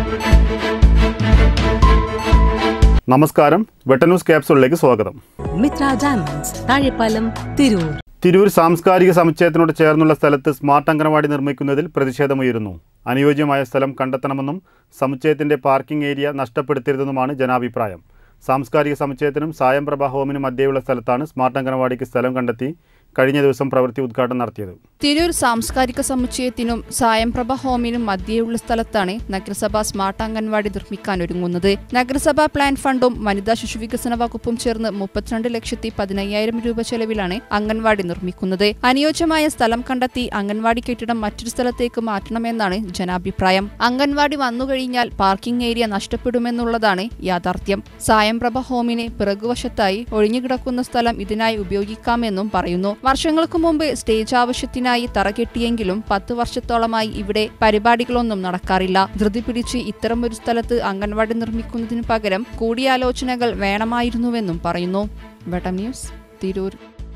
നമസ്കാരം വെട്ട ന്യൂസ് ക്യാപ്സുകളിലേക്ക് സ്വാഗതം മിത്ര ഡയമണ്ട്സ് താഴെപ്പാലം തിരൂർ തിരൂർ സാംസ്കാരിക സമുച്ചയത്തിനോട് ചേർന്നുള്ള സ്ഥലത്ത് സ്മാർട്ട് അംഗനവാടി നിർമ്മിക്കുന്നതിൽ പ്രതിഷേധമുയരുന്നു അനുയോജ്യമായ സ്ഥലം കണ്ടെത്തണമെന്നും സമുച്ചയത്തിന്റെ പാർക്കിംഗ് ഏരിയ നഷ്ടപ്പെടുത്തരുതെന്നുമാണ് ജനാഭിപ്രായം സാംസ്കാരിക സമുച്ചയത്തിനും സായം പ്രഭ ഹോമിനും മധ്യയുള്ള സ്ഥലത്താണ് സ്മാർട്ട് അംഗനവാടിക്ക് സ്ഥലം കണ്ടെത്തി കഴിഞ്ഞ ദിവസം പ്രവൃത്തി ഉദ്ഘാടനം നടത്തിയത് തിരൂർ സാംസ്കാരിക സമുച്ചയത്തിനും സായംപ്രഭ ഹോമിനും മധ്യേയുള്ള സ്ഥലത്താണ് നഗരസഭ സ്മാർട്ട് അംഗൻവാടി നിർമ്മിക്കാൻ ഒരുങ്ങുന്നത് നഗരസഭാ പ്ലാൻ ഫണ്ടും വനിതാ ശിശു വികസന വകുപ്പും ചേർന്ന് മുപ്പത്തിരണ്ട് ലക്ഷത്തി പതിനയ്യായിരം രൂപ ചെലവിലാണ് അംഗൻവാടി നിർമ്മിക്കുന്നത് അനുയോജ്യമായ സ്ഥലം കണ്ടെത്തി അംഗൻവാടി കെട്ടിടം മറ്റൊരു സ്ഥലത്തേക്ക് മാറ്റണമെന്നാണ് ജനാഭിപ്രായം അംഗൻവാടി വന്നുകഴിഞ്ഞാൽ പാർക്കിംഗ് ഏരിയ നഷ്ടപ്പെടുമെന്നുള്ളതാണ് യാഥാർത്ഥ്യം സായംപ്രഭ ഹോമിന് പിറകുവശത്തായി ഒഴിഞ്ഞുകിടക്കുന്ന സ്ഥലം ഇതിനായി ഉപയോഗിക്കാമെന്നും പറയുന്നു വർഷങ്ങൾക്ക് മുമ്പ് സ്റ്റേജ് ആവശ്യത്തിനായി തറകെട്ടിയെങ്കിലും പത്ത് വർഷത്തോളമായി ഇവിടെ പരിപാടികളൊന്നും നടക്കാറില്ല ധൃതി പിടിച്ച് ഇത്തരമൊരു സ്ഥലത്ത് അംഗൻവാടി നിർമ്മിക്കുന്നതിനു പകരം കൂടിയാലോചനകൾ വേണമായിരുന്നുവെന്നും പറയുന്നു Vettam news Tirur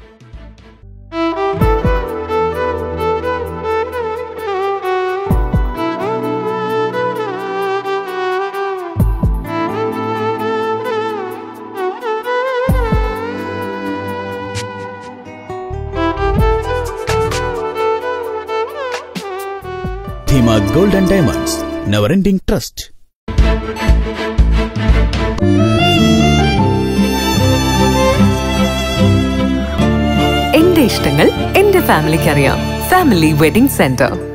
Dheema gold and diamonds never ending trust എന്റെ ഇഷ്ടങ്ങൾ എന്റെ ഫാമിലിക്ക് അറിയാം ഫാമിലി വെഡിംഗ് സെന്റർ